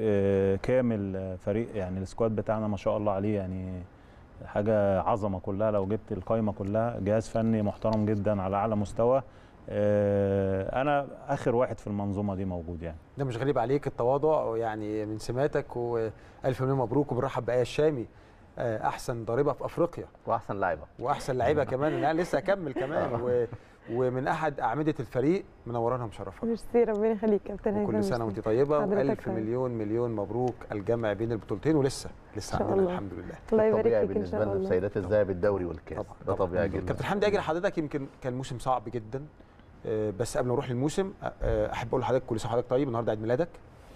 آه، كامل آه، فريق يعني السكواد بتاعنا ما شاء الله عليه يعني حاجه عظمه كلها لو جبت القايمه كلها جهاز فني محترم جدا على اعلى مستوى آه، انا اخر واحد في المنظومه دي موجود يعني ده مش غريب عليك التواضع يعني من سماتك والف مليون مبروك وبنرحب بآية الشامي آه، احسن ضاربه في افريقيا واحسن لعيبه واحسن لعيبه كمان انا لسه اكمل كمان و... ومن احد اعمده الفريق منورانا مشرفه ميرسي ربنا يخليك كابتن هيثم وكل سنه ميرسي. وانت طيبه حضرتك والف طيب. مليون مليون مبروك الجمع بين البطولتين ولسه لسه إن شاء عندنا الله. الحمد لله الله يبارك طبيعي فيك ان بالنسبه شاء لنا الله سيدات الذهب الدوري والكاس طبعا ده طبعاً. طبيعي جدا كابتن حمدي اجل حضرتك يمكن كان موسم صعب جدا آه، بس قبل ما نروح للموسم آه، احب اقول لحضرتك كل سنه وحضرتك طيب النهارده عيد ميلادك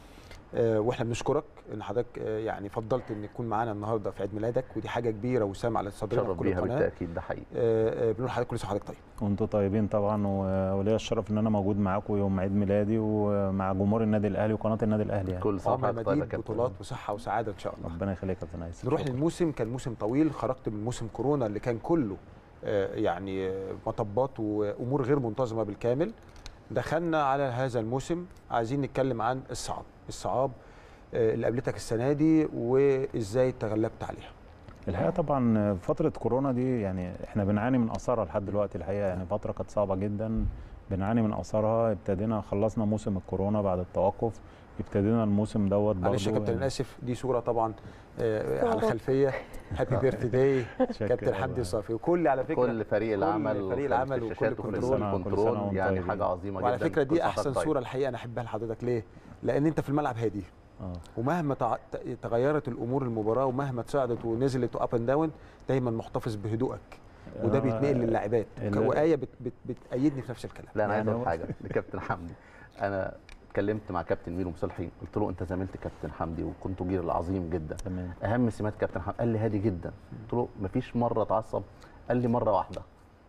آه، واحنا بنشكرك ان حضرتك آه، يعني فضلت ان تكون معانا النهارده في عيد ميلادك ودي حاجه كبيره وسام على صدرنا في شرف كل بيها قناه بالتاكيد ده حقيقي آه، آه، بنقول لحضرتك كل سنه وحضرتك طيب وانتم طيبين طبعا و- وليا الشرف ان انا موجود معاكم يوم عيد ميلادي ومع جمهور النادي الاهلي وقناه النادي الاهلي يعني كل سنه عمر وحضرتك طيب يا مديد كابتن بطولات وصحه وسعاده ان شاء الله ربنا يخليك يا كابتن هيثم نروح شكراً. للموسم كان موسم طويل خرجت من موسم كورونا اللي كان كله آه، يعني آه، مطبات وامور غير منتظمه بالكامل دخلنا على هذا الموسم عايزين نتكلم عن الصعاب الصعاب آه، اللي قابلتك السنه دي وازاي تغلبت عليها الحقيقه طبعا فتره كورونا دي يعني احنا بنعاني من اثارها لحد دلوقتي الحقيقه يعني فتره كانت صعبه جدا بنعاني من اثارها ابتدينا خلصنا موسم الكورونا بعد التوقف ابتدينا الموسم دوت برضه معلش يا كابتن يعني انا اسف دي صوره طبعا آه، على صورة. الخلفيه هابي بيرث داي شكراً كابتن حمدي والله. صافي وكل على فكره كل فريق العمل فريق العمل وفي وكل الشاشات وفي كنترول. سنة- كل سنة الكنترول وانتم يعني طيبين. حاجه عظيمه وعلى جدا فكره كل دي سنة احسن وحضرتك صوره الحقيقه انا احبها لحضرتك ليه لان انت في الملعب هادي اه ومهما تع- ت- تغيرت الامور المباراه ومهما تصعدت ونزلت واب اند داون دايما محتفظ بهدوءك وده آه، بيتنقل للاعبات ال- وايه بت بت بتأيدني في نفس الكلام لا انا عايز يعني اقول هو- حاجه لكابتن حمدي انا اتكلمت مع كابتن ميرو مصلحي قلت له انت زميلت كابتن حمدي وكنت جير العظيم جدا تمام اهم سمات كابتن حمدي قال لي هادي جدا قلت له مفيش مره اتعصب قال لي مره واحده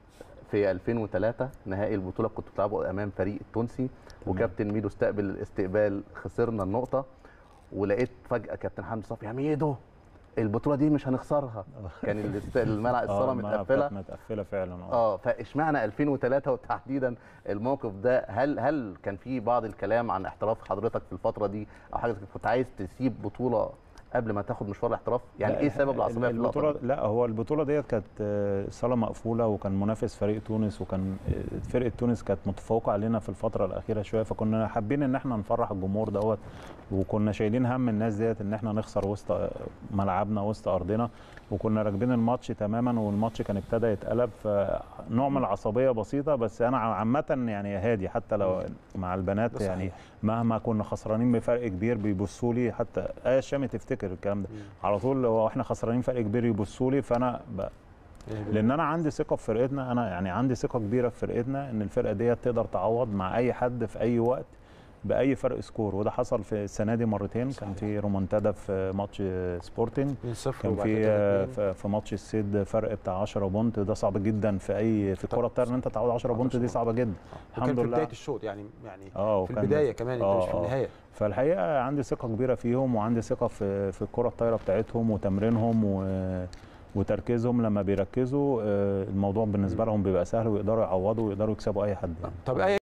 في 2003 نهائي البطوله كنت بتلعبه امام فريق التونسي وكابتن ميدو استقبل الاستقبال خسرنا النقطه ولقيت فجاه كابتن حمدي صافي يا ميدو البطوله دي مش هنخسرها كان الاست- الملعب الصاله آه، الملعب متقفله كانت متقفله فعلا اه اه فاشمعنى 2003 وتحديدا الموقف ده هل هل كان في بعض الكلام عن احتراف حضرتك في الفتره دي او حاجه زي كده؟ كنت عايز تسيب بطوله قبل ما تاخد مشوار الاحتراف يعني لا، ايه سبب العصبيه في البطوله اللقطه دي؟ لا هو البطوله ديت كانت آه، صاله مقفوله وكان منافس فريق تونس وكان آه، فرقه تونس كانت متفوقه علينا في الفتره الاخيره شويه فكنا حابين ان احنا نفرح الجمهور دوت وكنا شايلين هم الناس ديت ان احنا نخسر وسط آه، ملعبنا وسط ارضنا وكنا راكبين الماتش تماما والماتش كان ابتدى يتقلب فنوع من العصبيه بسيطه بس انا عامه يعني هادي حتى لو مع البنات ده صحيح. يعني مهما كنا خسرانين بفرق كبير بيبصوا لي حتى ايه الشامي تفتكر الكلام ده على طول هو احنا خسرانين فرق كبير يبصوا لي فانا ب... لان انا عندي ثقه في فرقتنا انا يعني عندي ثقه كبيره في فرقتنا ان الفرقه ديت تقدر تعوض مع اي حد في اي وقت باي فرق سكور وده حصل في السنه دي مرتين كان في رومونتادا في ماتش سبورتنج 2-0 كان وبعد في كده 2. في- في ماتش السيد فرق بتاع 10 بونت ده صعب جدا في اي في كره الطايره ان انت تعوض 10 بونت دي صعبه جدا وكان الحمد في لله بدايه الشوط يعني يعني اه في وكان- البدايه كمان انت آه، مش في آه. النهايه فالحقيقه عندي ثقه كبيره فيهم وعندي ثقه في في الكره الطايره بتاعتهم وتمرينهم و وتركيزهم لما بيركزوا آه، الموضوع بالنسبه لهم بيبقى سهل ويقدروا يعوضوا ويقدروا يكسبوا اي حد يعني. طب ايه